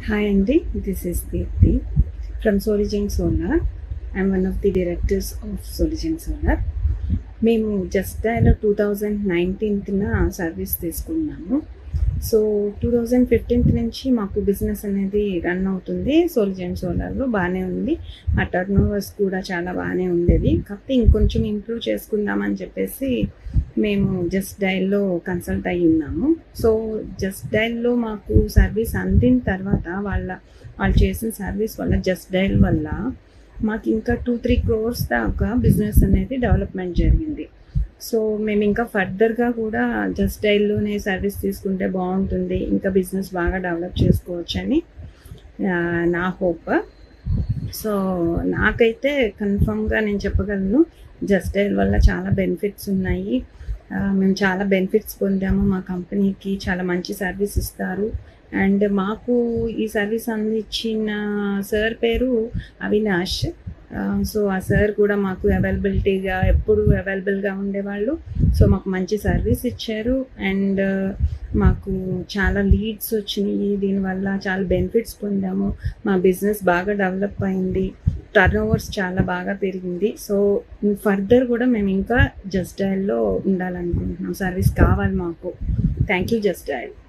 Hi Andy, this is Deepthi from Soligen Solar. I'm one of the directors of Soligen Solar. మేము just డైలో two thousand నైన్టీన్త్న service తీసుకున్నాము so two thousand fifteenth నుంచి మాకు business అనేది run అవుతుంది సోలిజన్ సోలార్లో బాగానే ఉంది ఆ టర్న్ ఓవర్స్ కూడా చాలా బాగానే ఉండేది కాకపోతే ఇంకొంచెం ఇంప్రూవ్ చేసుకుందామని చెప్పేసి మేము జస్ట్ డైల్లో కన్సల్ట్ అయ్యి ఉన్నాము సో జస్ట్ డైల్లో మాకు సర్వీస్ అందిన తర్వాత వాళ్ళ వాళ్ళు చేసిన సర్వీస్ వల్ల జస్ట్ డైల్ వల్ల మాకు ఇంకా టూ త్రీ క్రోర్స్ దాకా బిజినెస్ అనేది డెవలప్మెంట్ జరిగింది సో మేము ఇంకా ఫర్దర్గా కూడా జస్ట్ డైల్లోనే సర్వీస్ తీసుకుంటే బాగుంటుంది ఇంకా బిజినెస్ బాగా డెవలప్ చేసుకోవచ్చని ఆ, నా హోప్ సో నాకైతే కన్ఫర్మ్గా నేను చెప్పగలను జస్ట్ డైల్ వల్ల చాలా బెనిఫిట్స్ ఉన్నాయి ఆ, మేము చాలా బెనిఫిట్స్ పొందాము మా కంపెనీకి చాలా మంచి సర్వీస్ ఇస్తారు అండ్ మాకు ఈ సర్వీస్ అందించిన సార్ పేరు అవినాష్ ఆ, సో ఆ సార్ కూడా మాకు అవైలబిలిటీగా ఎప్పుడు అవైలబుల్గా ఉండేవాళ్ళు సో మాకు మంచి సర్వీస్ ఇచ్చారు అండ్ మాకు చాలా లీడ్స్ వచ్చినాయి దీనివల్ల చాలా బెనిఫిట్స్ పొందాము మా బిజినెస్ బాగా డెవలప్ అయింది టర్న్ ఓవర్స్ చాలా బాగా పెరిగింది సో ఫర్దర్ కూడా మేము ఇంకా జస్ట్ డయల్లో ఉండాలనుకుంటున్నాం సర్వీస్ కావాలి మాకు థ్యాంక్ యూ జస్ట్ డయల్